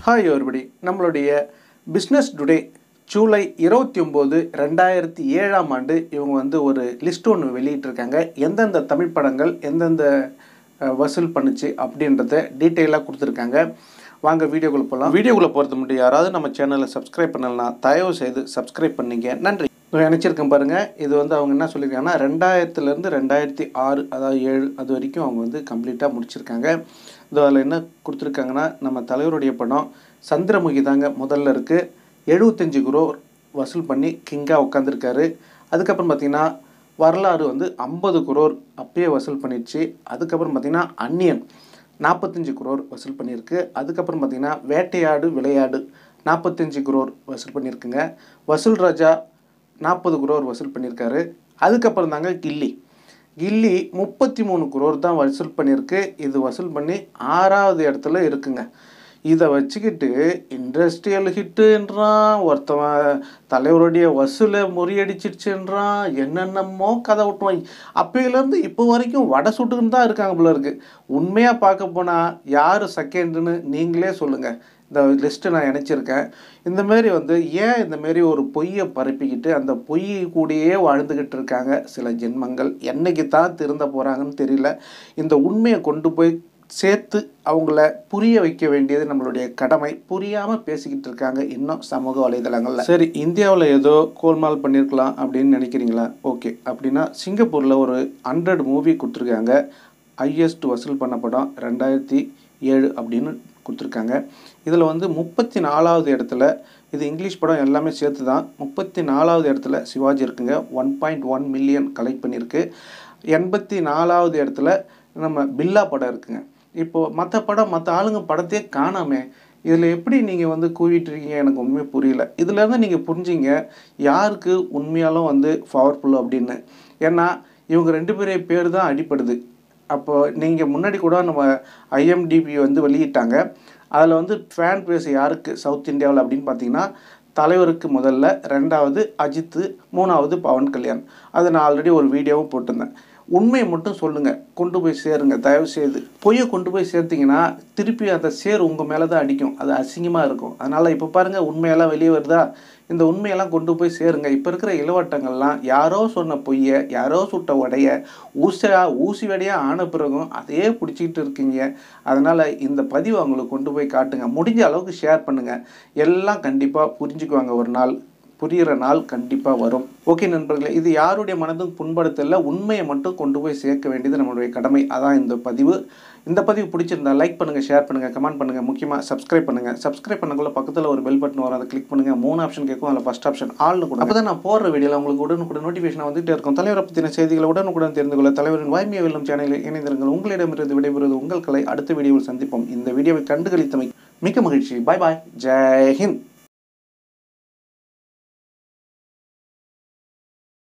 hi ஒருபடி நம்மளுடைய business today July இருபத்தி ஒம்பது ரெண்டாயிரத்தி ஏழாம் ஆண்டு இவங்க வந்து ஒரு லிஸ்ட் ஒன்று வெளியிட்டிருக்காங்க எந்தெந்த தமிழ் படங்கள் எந்தெந்த அஹ், வசூல் பண்ணுச்சு அப்படின்றத டீட்டெயிலாக கொடுத்துருக்காங்க வாங்க வீடியோக்குள்ளே போகலாம் வீடியோக்குள்ளே போகிறது முன்னாடி யாராவது நம்ம சேனலை சப்ஸ்கிரைப் பண்ணலனா தயவு செய்து சப்ஸ்கிரைப் பண்ணிங்க நன்றி இதோ நினச்சிருக்கேன் பாருங்கள் இது வந்து அவங்க என்ன சொல்லியிருக்காங்கன்னா ரெண்டாயிரத்துலேருந்து ரெண்டாயிரத்தி ஆறு அதாவது ஏழு அது வரைக்கும் அவங்க வந்து கம்ப்ளீட்டாக முடிச்சிருக்காங்க இதோ அதில் என்ன கொடுத்துருக்காங்கன்னா நம்ம தலைவருடைய படம் சந்திரமுகி தாங்க முதல்ல இருக்குது எழுபத்தஞ்சு குரோர் வசூல் பண்ணி கிங்காக உட்காந்துருக்காரு அதுக்கப்புறம் பார்த்தீங்கன்னா வரலாறு வந்து ஐம்பது குரோர் அப்பயே வசூல் பண்ணிடுச்சு அதுக்கப்புறம் பார்த்தீங்கன்னா அந்நியன் நாற்பத்தஞ்சு குரோர் வசூல் பண்ணியிருக்கு அதுக்கப்புறம் பார்த்தீங்கன்னா வேட்டையாடு விளையாடு நாற்பத்தஞ்சு குரோர் வசூல் பண்ணியிருக்குங்க வசூல் ராஜா நாற்பது குரோர் வசூல் பண்ணியிருக்காரு அதுக்கப்புறம் தாங்க கில்லி கில்லி முப்பத்தி மூணு குரோர் தான் வசூல் பண்ணியிருக்கு இது வசூல் பண்ணி ஆறாவது இடத்துல இருக்குங்க இதை வச்சுக்கிட்டு இண்டஸ்ட்ரியல் ஹிட்டுன்றான் ஒருத்தவன் தலைவருடைய வசூலை முறியடிச்சிருச்சுன்றான் என்னென்னமோ கதை விட்டுவாங்க அப்பையிலேருந்து இப்போ வரைக்கும் வடை சுட்டுக்குன்னு தான் இருக்காங்க போல இருக்கு உண்மையாக பார்க்க போனால் யார் செகண்டுன்னு நீங்களே சொல்லுங்கள் இந்த லிஸ்ட்டு நான் இணைச்சிருக்கேன் இந்த மாரி வந்து ஏன் இந்த மாரி ஒரு பொய்யை பரப்பிக்கிட்டு அந்த பொய் கூடயே வாழ்ந்துக்கிட்டு இருக்காங்க சில ஜென்மங்கள் என்னைக்கு தான் திருந்த போகிறாங்கன்னு தெரியல இந்த உண்மையை கொண்டு போய் சேர்த்து அவங்கள புரிய வைக்க வேண்டியது நம்மளுடைய கடமை புரியாமல் பேசிக்கிட்டு இருக்காங்க இன்னும் சமூக வலைதளங்களில் சரி இந்தியாவில் ஏதோ கோல்மால் பண்ணியிருக்கலாம் அப்படின்னு நினைக்கிறீங்களா ஓகே அப்படின்னா சிங்கப்பூரில் ஒரு ஹண்ட்ரட் மூவி கொடுத்துருக்காங்க ஹையஸ்ட் வசூல் பண்ண படம் ரெண்டாயிரத்தி ஏழு அப்படின்னு கொடுத்துருக்காங்க இதில் வந்து முப்பத்தி நாலாவது இடத்துல இது இங்கிலீஷ் படம் எல்லாமே சேர்த்து தான் முப்பத்தி நாலாவது இடத்துல சிவாஜி இருக்குங்க one point one million collect பண்ணியிருக்கு எண்பத்தி நாலாவது இடத்துல நம்ம பில்லா படம் இருக்குங்க இப்போது மற்ற படம் மற்ற ஆளுங்க படத்தையே காணாமே இதில் எப்படி நீங்கள் வந்து கூவிட்டு இருக்கீங்க எனக்கு உண்மையே புரியல இதுலேருந்து நீங்கள் புரிஞ்சிங்க யாருக்கு உண்மையாலும் வந்து பவர்ஃபுல் அப்படின்னு ஏன்னா இவங்க ரெண்டு பேரே பேர் தான் அடிப்படுது அப்போ நீங்கள் முன்னாடி கூட நம்ம ஐஎம்டிபி வந்து வெளியிட்டாங்க அதில் வந்து ஃபேன் பேஸ் யாருக்கு சவுத் இந்தியாவில் அப்படின்னு பார்த்தீங்கன்னா தலைவருக்கு முதல்ல ரெண்டாவது அஜித்து மூணாவது பவன் கல்யாண் அது நான் ஆல்ரெடி ஒரு வீடியோவும் போட்டிருந்தேன் உண்மையை மட்டும் சொல்லுங்கள் கொண்டு போய் சேருங்க தயவு செய்து பொய்யை கொண்டு போய் சேர்த்தீங்கன்னா திருப்பி அந்த சேர் உங்கள் மேலே தான் அடிக்கும் அது அசிங்கமாக இருக்கும் அதனால் இப்போ பாருங்கள் உண்மையெல்லாம் வெளியே வருதா இந்த உண்மையெல்லாம் கொண்டு போய் சேருங்க இப்போ இருக்கிற இளவட்டங்கள்லாம் யாரோ சொன்ன பொய்யை யாரோ சுட்ட உடைய ஊசா ஊசி வடையாக ஆன பிறகும் அதே பிடிச்சிக்கிட்டு இருக்கீங்க அதனால் இந்த பதிவை அவங்களுக்கு கொண்டு போய் காட்டுங்க முடிஞ்ச அளவுக்கு ஷேர் பண்ணுங்கள் எல்லாம் கண்டிப்பாக புரிஞ்சுக்குவாங்க ஒரு நாள் புரிகிற நாள் கண்டிப்பாக வரும் ஓகே நண்பர்களே இது யாருடைய மனதும் புண்படுத்தல உண்மையை மட்டும் கொண்டு போய் சேர்க்க வேண்டியது நம்மளுடைய கடமை அதான் இந்த பதிவு இந்த பதிவு பிடிச்சிருந்தா லைக் பண்ணுங்கள் ஷேர் பண்ணுங்கள் கமெண்ட் பண்ணுங்கள் முக்கியமாக சப்ஸ்கிரைப் பண்ணுங்கள் சப்ஸ்கிரைப் பண்ணக்குள்ள பக்கத்தில் ஒரு பெல் பட்டன் வரும் அதை கிளிக் பண்ணுங்கள் மூணு ஆப்ஷன் கேட்கும் அதில் ஃபஸ்ட் ஆப்ஷன் ஆள்னு கூட அப்போ தான் நான் போடுற வீடியோவில் உங்களுக்கு உடனுக்குடன் நோட்டிஃபிகேஷன் வந்துகிட்டே இருக்கும் தலைவரை பற்றின செய்திகளை உடனுக்குடன் தெரிந்து கொள்ள தலைவரின் வாய்மையை வெல்லும் சேனலில் இணைந்திருங்கள் உங்களிடமிருந்து விடைபெறுவது உங்கள் கலை அடுத்த வீடியோவில் சந்திப்போம் இந்த வீடியோவை கண்டுகளித்தமை மிக்க மகிழ்ச்சி பாய் பாய் ஜெய் ஹிந்த்